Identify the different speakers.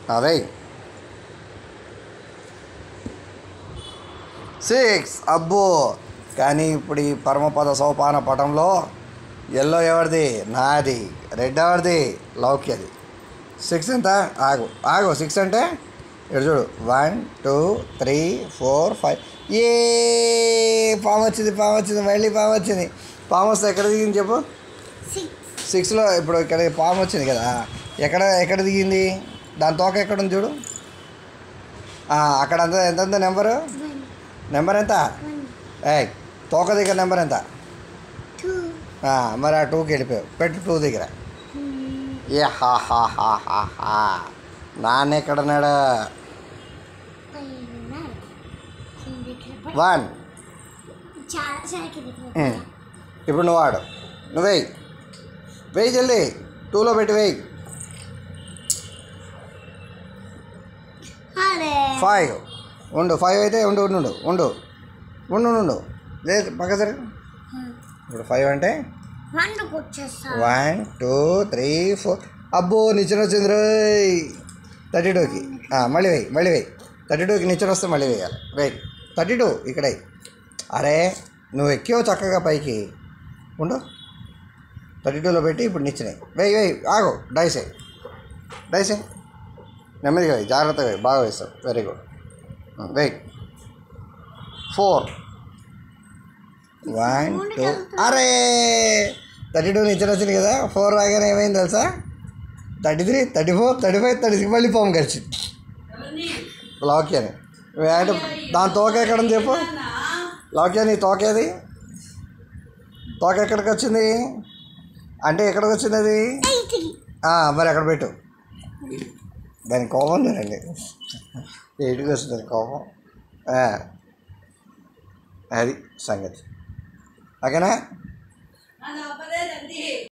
Speaker 1: అదే సిక్స్ అబ్బో కానీ ఇప్పుడు ఈ పరమపద సోపాన పటంలో ఎల్లో ఎవరిది నాది రెడ్ ఎవరిది లౌక్యది సిక్స్ ఎంత ఆగు ఆగు సిక్స్ అంటే ఇక్కడ చూడు one two three four five ఏ పాము వచ్చింది పాము వచ్చింది మళ్ళీ పాము వచ్చింది పాము వస్తే ఎక్కడ దిగింది చెప్పు
Speaker 2: సిక్స్
Speaker 1: సిక్స్లో ఇప్పుడు ఇక్కడ పాము వచ్చింది కదా ఎక్కడ ఎక్కడ దిగింది దాని తోక ఎక్కడ ఉంది చూడు ఆ, అక్కడ అంత ఎంత ఉంది నెంబరు
Speaker 2: వన్
Speaker 1: నెంబర్ ఎంత
Speaker 2: వన్
Speaker 1: ఏ తోక దగ్గర నెంబర్ ఎంత
Speaker 2: టూ
Speaker 1: ఆ, మరి ఆ టూకి వెళ్ళిపోయావు పెట్టు టూ దగ్గర ఏ హా హా హా హా హా నాన్న ఎక్కడున్నాడు
Speaker 2: పైన కిందికి
Speaker 1: వన్
Speaker 2: చాలా చాలా కిందికి
Speaker 1: ఉమ్. ఇప్పుడు నువ్వు ఆడు నువ్వు వెయ్యి వెయ్యి జల్దీ టూలో పెట్టి వెయ్యి
Speaker 2: అరే
Speaker 1: ఫైవ్ ఉండు ఫైవ్ అయితే ఉండు ఉండు ఉండు ఉండు ఉండు ఉండు, ఉండు లేదు పక్క సరే ఇప్పుడు ఫైవ్ అంటే
Speaker 2: వండుకు వచ్చేస్తా
Speaker 1: వన్ టూ త్రీ ఫోర్ అబ్బో నిచ్చెన వచ్చింది రోయ్ థర్టీ టూకి మళ్ళీ వెయ్యి మళ్ళీ వెయ్యి థర్టీ టూకి నిచ్చెన వస్తే మళ్ళీ వేయాలి వెయ్యి థర్టీ టూ ఇక్కడ వెయ్యి. అరే నువ్వు ఎక్కావు చక్కగా పైకి ఉండు థర్టీ టూలో పెట్టి ఇప్పుడు నిచ్చినాయి వెయ్యి వెయ్యి ఆగు డైస్ వేయి డైస్ వేయి నెమ్మదిగా వెయ్యి జాగ్రత్తగా వెయ్యి బాగా వేస్తావు వెరీ గుడ్ వెయ్యి ఫోర్ వన్ టూ అరే థర్టీ టూ నిచ్చెన వచ్చింది కదా ఫోర్ రాగానే ఏమైంది తెలుసా thirty three thirty four thirty five thirty six మళ్ళీ పాము కలిసి లాక్ అని అంటే దాని తోక ఎక్కడ ఉంది చెప్పు లాక్ అని తోకేది తోక ఎక్కడికి వచ్చింది అంటే ఎక్కడికి వచ్చింది అది
Speaker 2: ఎయిట్కి
Speaker 1: ఆ, మరి అక్కడ పెట్టు దాని కోపం చూడండి ఏటికి వస్తుంది దాని కోపం ఆ, అది సంగతి ఓకేనా